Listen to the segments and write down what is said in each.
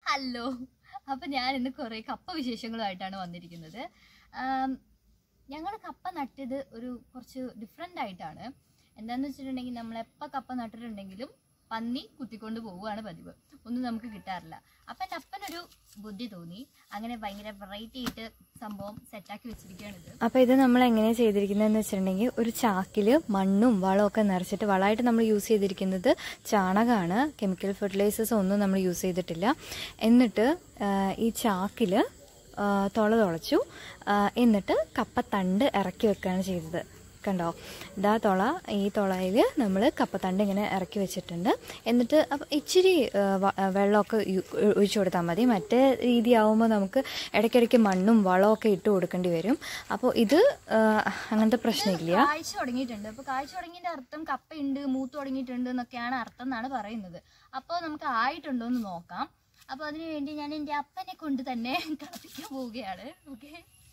hello അപ്പൊ ഞാൻ ഇന്ന് കുറെ കപ്പ വിശേഷങ്ങളുമായിട്ടാണ് വന്നിരിക്കുന്നത് ഞങ്ങൾ കപ്പ നട്ടത് ഒരു കുറച്ച് ഡിഫറെൻ്റ് ആയിട്ടാണ് എന്താന്ന് വെച്ചിട്ടുണ്ടെങ്കിൽ നമ്മൾ എപ്പോൾ കപ്പ നട്ടിട്ടുണ്ടെങ്കിലും പന്നി കുത്തിക്കൊണ്ട് പോവുകയാണ് പതിവ് ഒന്നും നമുക്ക് കിട്ടാറില്ല അപ്പം എൻ്റെ അപ്പനൊരു ബുദ്ധി തോന്നി അങ്ങനെ ഭയങ്കര വെറൈറ്റി ആയിട്ട് സംഭവം സെറ്റാക്കി വെച്ചിരിക്കുകയാണ് ഇത് അപ്പോൾ ഇത് നമ്മൾ എങ്ങനെയാണ് ചെയ്തിരിക്കുന്നതെന്ന് വെച്ചിട്ടുണ്ടെങ്കിൽ ഒരു ചാക്കിൽ മണ്ണും വളമൊക്കെ നിറച്ചിട്ട് വളമായിട്ട് നമ്മൾ യൂസ് ചെയ്തിരിക്കുന്നത് ചാണകമാണ് കെമിക്കൽ ഫെർട്ടിലൈസേഴ്സ് ഒന്നും നമ്മൾ യൂസ് ചെയ്തിട്ടില്ല എന്നിട്ട് ആ, ഈ ചാക്കിൽ തുള തുളച്ചു ആ, എന്നിട്ട് കപ്പത്തണ്ട് ഇറക്കി വെക്കുകയാണ് ചെയ്തത് കണ്ടോ ഇതാ തുള ഈ തുളയിൽ നമ്മൾ കപ്പത്തണ്ട് ഇങ്ങനെ ഇറക്കി വെച്ചിട്ടുണ്ട് എന്നിട്ട് അപ്പം ഇച്ചിരി ആ, വ- ആ, വെള്ളമൊക്കെ യു- ഒഴിച്ചു കൊടുത്താൽ മതി മറ്റേ രീതിയാവുമ്പോൾ നമുക്ക് ഇടയ്ക്കിടയ്ക്ക് മണ്ണും വളമൊക്കെ ഇട്ട് കൊടുക്കേണ്ടി വരും അപ്പോൾ ഇത് ആ, അങ്ങനത്തെ പ്രശ്നമില്ല കാഴ്ച തുടങ്ങിയിട്ടുണ്ട് അപ്പൊ കാഴ്ച തുടങ്ങിയതിന്റെ അർത്ഥം കപ്പയുണ്ട് മൂത്ത് തുടങ്ങിയിട്ടുണ്ട് എന്നൊക്കെയാണ് അർത്ഥം എന്നാണ് പറയുന്നത് അപ്പോൾ നമുക്ക് ആയിട്ടുണ്ടോ എന്ന് നോക്കാം അപ്പൊ അതിനു വേണ്ടി ഞാൻ എൻ്റെ അപ്പനെ കൊണ്ട് തന്നെ കളിപ്പിക്കാൻ പോവുകയാണ് ഓക്കെ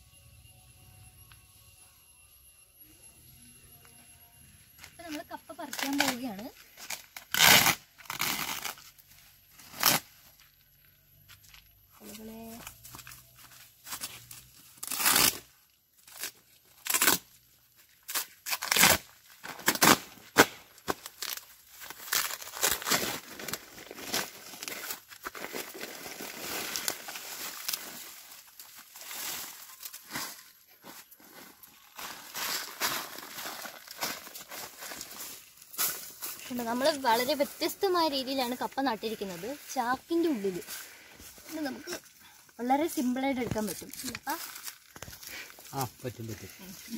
അപ്പൊ നമ്മൾ കപ്പ പറിക്കാൻ പോവുകയാണ് ആളുകളെ നമ്മൾ വളരെ വ്യത്യസ്തമായ രീതിയിലാണ് കപ്പ നട്ടിരിക്കുന്നത് ചാക്കിന്റെ ഉള്ളിൽ ഇത് നമുക്ക് വളരെ സിമ്പിളായിട്ട് എടുക്കാൻ പറ്റും അപ്പ ആ പറ്റും പറ്റും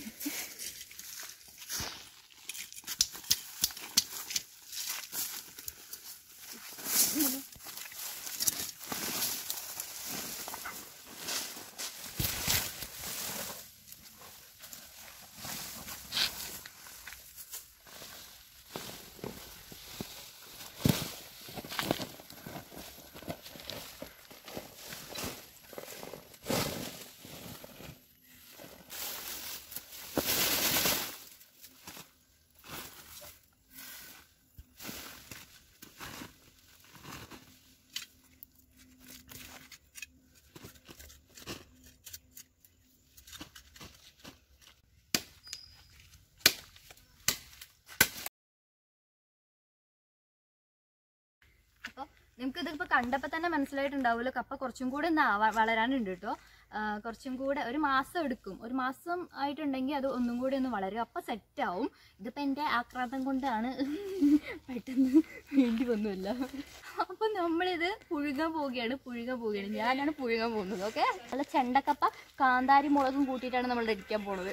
അപ്പോൾ നിങ്ങൾക്ക് ഇതിപ്പോ കണ്ടപ്പോൾ തന്നെ മനസ്സിലായിട്ടുണ്ടാവുമല്ലോ കപ്പ കുറച്ചും കൂടെ ഒന്ന് ആവാ- വളരാനുണ്ട് കേട്ടോ ആ, കുറച്ചും കൂടെ ഒരു മാസം എടുക്കും ഒരു മാസം ആയിട്ടുണ്ടെങ്കിൽ അത് ഒന്നും കൂടി ഒന്ന് വളരും അപ്പോൾ സെറ്റ് ആവും ഇതിപ്പോൾ എൻ്റെ ആക്രാന്തം കൊണ്ടാണ് പെട്ടെന്ന് വേണ്ടി വന്നുമല്ല അപ്പോൾ നമ്മളിത് പുഴുകാൻ പോവുകയാണ് പുഴുകാൻ പോവുകയാണ് ഞാനാണ് പുഴുകാൻ പോകുന്നത് ഓക്കെ നല്ല ചെണ്ടക്കപ്പ കാന്താരി മുളകും കൂട്ടിയിട്ടാണ് നമ്മൾ ഇടിക്കാൻ പോണത്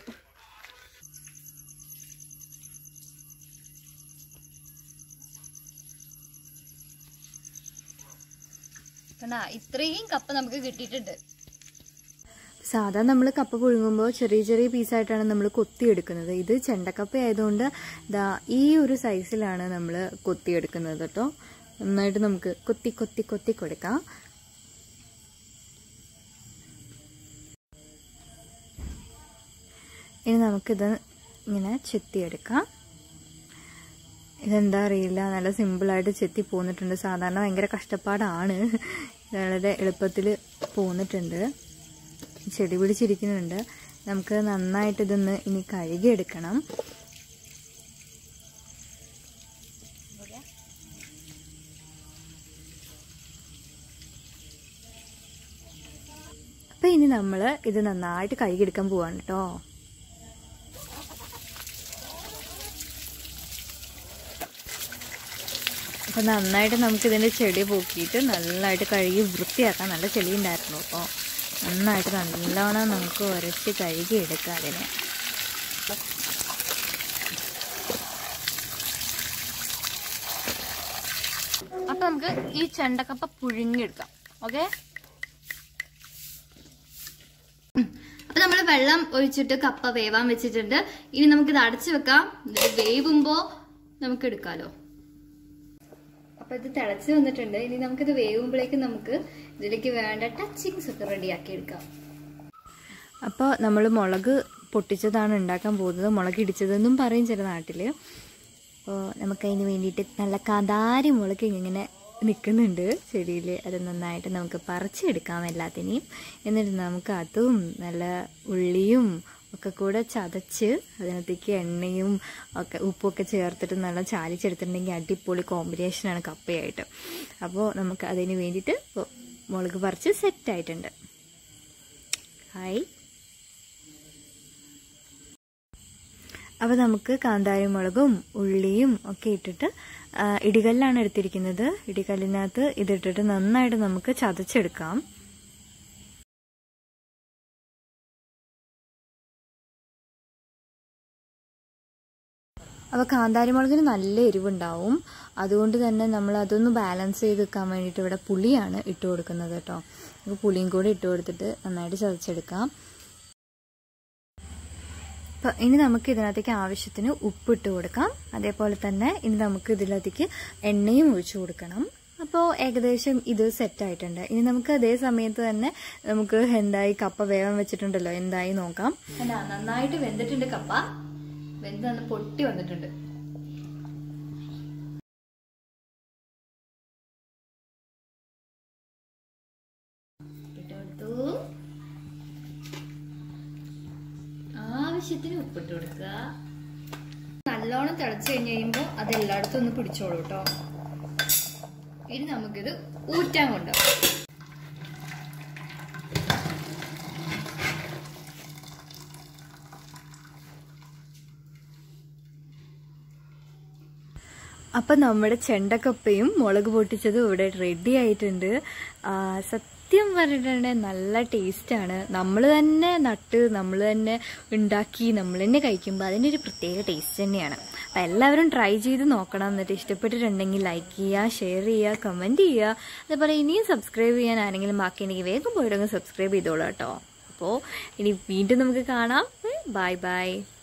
കണ്ടാ ഇത്രയും കപ്പ നമുക്ക് കിട്ടിയിട്ടുണ്ട് സാധാരണ നമ്മൾ കപ്പ പുഴുങ്ങുമ്പോൾ ചെറിയ ചെറിയ പീസായിട്ടാണ് നമ്മൾ കൊത്തിയെടുക്കുന്നത് ഇത് ചെണ്ടക്കപ്പ ആയതുകൊണ്ട് ദാ ഈ ഒരു സൈസിലാണ് നമ്മൾ കൊത്തിയെടുക്കുന്നത് കേട്ടോ നന്നായിട്ട് നമുക്ക് കൊത്തി കൊത്തി കൊത്തി കൊടുക്കാം ഇനി നമുക്കിത് ഇങ്ങനെ ചെത്തിയെടുക്കാം ഇതെന്താ അറിയില്ല നല്ല സിമ്പിളായിട്ട് ചെത്തി പോന്നിട്ടുണ്ട് സാധാരണ ഭയങ്കര കഷ്ടപ്പാടാണ് വളരെ എളുപ്പത്തിൽ പോന്നിട്ടുണ്ട് ചെടി പിടിച്ചിരിക്കുന്നുണ്ട് നമുക്ക് നന്നായിട്ട് ഇതൊന്ന് ഇനി കഴുകിയെടുക്കണം അപ്പൊ ഇനി നമ്മൾ ഇത് നന്നായിട്ട് കഴുകിയെടുക്കാൻ പോവാണ് കേട്ടോ അപ്പൊ നന്നായിട്ട് നമുക്ക് ഇതിന്റെ ചെടി പോക്കിയിട്ട് നല്ലതായിട്ട് കഴുകി വൃത്തിയാക്കാം നല്ല ചെളി ഉണ്ടായിരുന്നു അപ്പോൾ നന്നായിട്ട് നല്ലവണ്ണം നമുക്ക് ഉരച്ച് കഴുകി എടുക്കാം അതിനെ അപ്പൊ നമുക്ക് ഈ ചെണ്ടക്കപ്പ പുഴുങ്ങിയെടുക്കാം ഓക്കെ അപ്പൊ നമ്മൾ വെള്ളം ഒഴിച്ചിട്ട് കപ്പ വേവാൻ വെച്ചിട്ടുണ്ട് ഇനി നമുക്ക് ഇത് അടച്ചു വെക്കാം ഇത് വേവുമ്പോ നമുക്ക് എടുക്കാലോ അപ്പൊ ഇത് തിളച്ച് വന്നിട്ടുണ്ട് ഇനി നമുക്കിത് വേവുമ്പോഴേക്കും നമുക്ക് ഇതിലേക്ക് വേണ്ട ടച്ചിങ്സ് ഒക്കെ റെഡിയാക്കി എടുക്കാം അപ്പോൾ നമ്മൾ മുളക് പൊട്ടിച്ചതാണ് ഉണ്ടാക്കാൻ പോകുന്നത് മുളക് ഇടിച്ചതെന്നും പറയും ചില നാട്ടിൽ അപ്പോൾ നമുക്ക് അതിന് വേണ്ടിയിട്ട് നല്ല കാന്താരി മുളക് ഇങ്ങനെ നിൽക്കുന്നുണ്ട് ചെടിയിൽ അത് നന്നായിട്ട് നമുക്ക് പറിച്ചെടുക്കാം എല്ലാത്തിനെയും എന്നിട്ട് നമുക്ക് അതും നല്ല ഉള്ളിയും ഒക്കെ കൂടെ ചതച്ച് അതിനകത്തേക്ക് എണ്ണയും ഒക്കെ ഉപ്പൊക്കെ ചേർത്തിട്ട് നല്ല ചാലിച്ചെടുത്തിട്ടുണ്ടെങ്കിൽ അടിപൊളി കോമ്പിനേഷനാണ് കപ്പയായിട്ട് അപ്പോൾ നമുക്ക് അതിന് വേണ്ടിയിട്ട് ഇപ്പോൾ മുളക് പറിച്ച് സെറ്റായിട്ടുണ്ട് ഹായ് അപ്പോൾ നമുക്ക് കാന്താരി മുളകും ഉള്ളിയും ഒക്കെ ഇട്ടിട്ട് ആ, ഇടികല്ലാണ് എടുത്തിരിക്കുന്നത് ഇടികല്ലിനകത്ത് ഇതിട്ടിട്ട് നന്നായിട്ട് നമുക്ക് ചതച്ചെടുക്കാം അപ്പോൾ കാന്താരി മുളകിന് നല്ല എരിവുണ്ടാവും അതുകൊണ്ട് തന്നെ നമ്മൾ അതൊന്ന് ബാലൻസ് ചെയ്ത് വെക്കാൻ വേണ്ടിയിട്ട് ഇവിടെ പുളിയാണ് ഇട്ട് കൊടുക്കുന്നത് കേട്ടോ അപ്പോൾ പുളിയും കൂടി ഇട്ട് കൊടുത്തിട്ട് നന്നായിട്ട് ചതച്ചെടുക്കാം അപ്പോൾ ഇനി നമുക്ക് ഇതിനകത്തേക്ക് ആവശ്യത്തിന് ഉപ്പ് ഇട്ട് കൊടുക്കാം അതേപോലെ തന്നെ ഇനി നമുക്ക് ഇതിനകത്തേക്ക് എണ്ണയും ഒഴിച്ചു കൊടുക്കണം അപ്പോൾ ഏകദേശം ഇത് സെറ്റ് ആയിട്ടുണ്ട് ഇനി നമുക്ക് അതേ സമയത്ത് തന്നെ നമുക്ക് എന്തായി കപ്പ വേവാൻ വെച്ചിട്ടുണ്ടല്ലോ എന്തായി നോക്കാം എന്താ നന്നായിട്ട് വെന്തിട്ടുണ്ട് കപ്പ വെന്ത് നല്ല പൊട്ടി വന്നിട്ടുണ്ട് ഇട്ടുകൊടുത്തു ആവശ്യത്തിന് ഉപ്പിട്ട് കൊടുക്കുക നല്ലോണം തിളച്ച് കഴിഞ്ഞ് കഴിയുമ്പോൾ അത് എല്ലായിടത്തും ഒന്ന് പിടിച്ചോളൂ കേട്ടോ ഇനി നമുക്കിത് ഊറ്റാൻ കൊണ്ടുപോകാം അപ്പം നമ്മുടെ ചെണ്ടക്കപ്പയും മുളക് പൊട്ടിച്ചതും ഇവിടെ റെഡി ആയിട്ടുണ്ട് ആ, സത്യം പറഞ്ഞിട്ടുണ്ടെങ്കിൽ നല്ല ടേസ്റ്റാണ് നമ്മൾ തന്നെ നട്ട് നമ്മൾ തന്നെ ഉണ്ടാക്കി നമ്മൾ തന്നെ കഴിക്കുമ്പോൾ അതിനൊരു പ്രത്യേക ടേസ്റ്റ് തന്നെയാണ് അപ്പം എല്ലാവരും ട്രൈ ചെയ്ത് നോക്കണം എന്നിട്ട് ഇഷ്ടപ്പെട്ടിട്ടുണ്ടെങ്കിൽ ലൈക്ക് ചെയ്യുക ഷെയർ ചെയ്യുക കമൻറ്റ് ചെയ്യുക അതേപോലെ ഇനിയും സബ്സ്ക്രൈബ് ചെയ്യാൻ ആരെങ്കിലും ബാക്കിയുണ്ടെങ്കിൽ വേഗം പോയിട്ടങ്ങ് സബ്സ്ക്രൈബ് ചെയ്തോളൂ കേട്ടോ അപ്പോൾ ഇനി വീണ്ടും നമുക്ക് കാണാം ബൈ ബൈ